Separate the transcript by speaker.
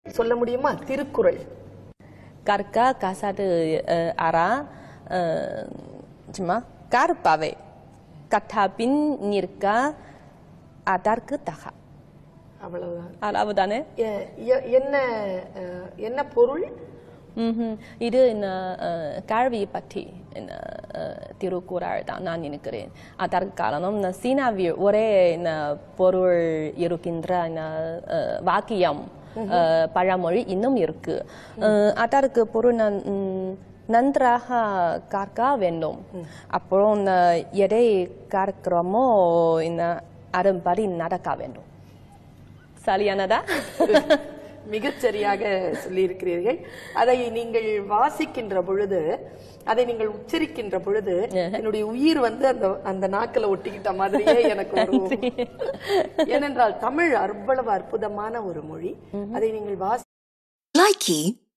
Speaker 1: சொல்ல முடியுமா Thirukkural
Speaker 2: Karka kasada uh, ara uh, cuma karpave katapin nirka adarku taha.
Speaker 1: அவ்வளவுதான்
Speaker 2: Alavudane?
Speaker 1: எ- எ- என்ன அஹ், என்ன பொருள்
Speaker 2: ம்ஹும். இது இந்த அஹ், கல்வி பற்றி இந்த அஹ், திருக்குறள் தான் நான் நினைக்கிறேன் அதற்கு காரணம் இந்த சீனாவில் ஒரே இந்த பொருள் இருக்கின்ற இந்த அஹ், வாக்கியம் அஹ், பழமொழி இன்னும் இருக்கு அஹ், அதற்கு பொருள் நான், ம், நன்றாக கற்க வேண்டும் அப்புறம் இந்த எதை கற்கிறோமோ இந்த அதன்படி நடக்க வேண்டும் சரியானதா
Speaker 1: மிகச்சரியாக சொல்லியிருக்கிறீர்கள் அதை நீங்கள் வாசிக்கின்ற பொழுது அதை நீங்கள் உச்சரிக்கின்ற பொழுது என்னுடைய உயிர் வந்து அந்த அந்த நாக்குல ஒட்டிக்கிட்ட மாதிரியே எனக்கு ஒரு ஏனென்றால் தமிழ் அவ்வளவு அற்புதமான ஒரு மொழி அதை நீங்கள் வாசி
Speaker 3: Likey